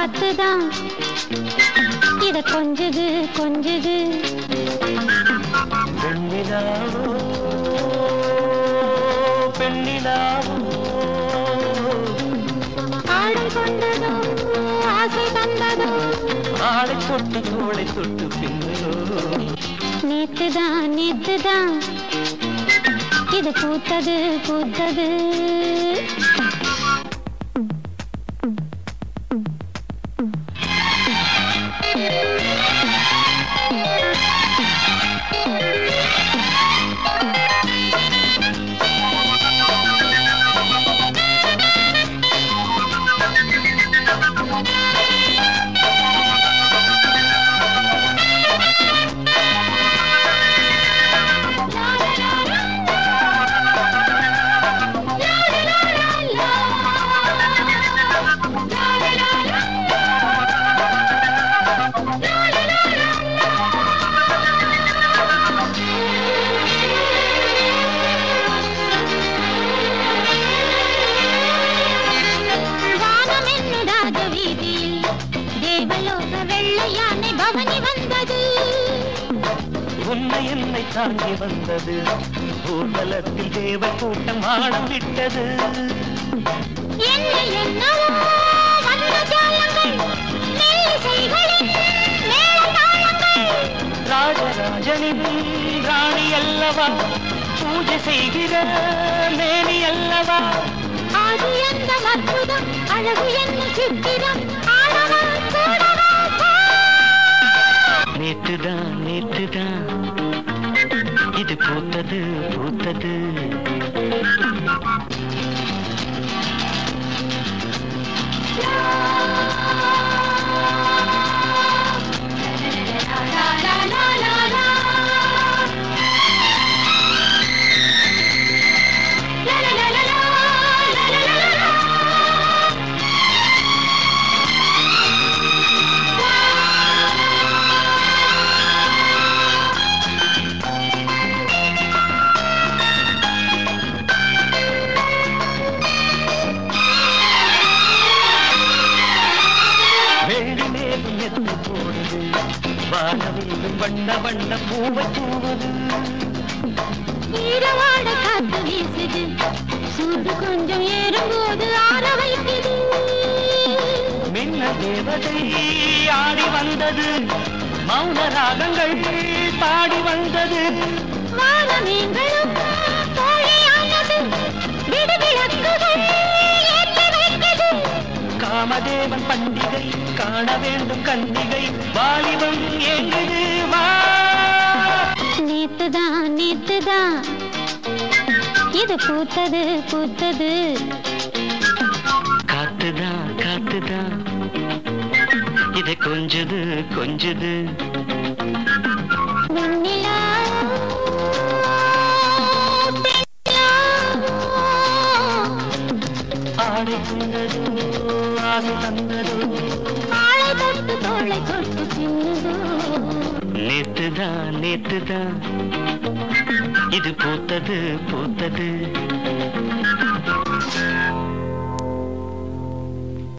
காத்துதான் இத கொஞ்சுது கொஞ்சுது பெண்ணிலாவோ பெண்ணிலாவோ ஆடை கொண்டதோ ஆசை தந்ததோ ஆடை தொட்டு தோளை தொட்டு பின்னலோ நேத்துதான் நேத்துதான் இது பூத்தது பூத்தது வானம் என்னுடாத வீதியில் தேவலோக வெள்ளையானை பவனி வந்தது உன்னை என்னை தாங்கி வந்தது ஊர்வலத்தில் தேவ கூட்டம் ஆடம் விட்டது என்ன என்னவோ வந்த ஜாலங்கள் மெல்லிசைகளின் மேளதாளங்கள் ராஜராஜனின் ராணி அல்லவா பூஜை செய்கிற மேனி அல்லவா அது எந்த அற்புதம் அழகு என்ன சித்திரம் ஆடவா கூடவா போ. நேற்றுதான் நேற்றுதான் இது பூத்தது பூத்தது லா, லா, லா, லா, லா. லா, லா, லா, லா, லா, லா, லா, லா, லா. வெள்ளி மேலும் எத்து போடுது வானவில்லும் வண்ண வண்ண பூவை தூவுது ஈரவாட காத்து வீசுது சூடு கொஞ்சம் ஏறும்போது ஆற வைக்குது மின்ன தேவதை ஆடி வந்தது மௌன ராகங்கள் பாடி வந்தது வானமீன்களும் தோழியானது விடுவிளக்குகள் ஏற்றி வைக்குது காமதேவன் பண்டிகை காண வேண்டும் கன்னிகை வாலிபம் ஏங்குது வா நேத்துதான் நேத்துதான் இது பூத்தது பூத்தது காத்துதான் காத்துதான் இது கொஞ்சது கொஞ்சது வெண்ணிலா பெண்ணிலா. ஆடை தந்ததோ ஆசை தந்ததோ ஆளை தொட்டு தோளை தொட்டு பின்னுதோ நேத்துதான் நேத்துதான் இது பூத்தது பூத்தது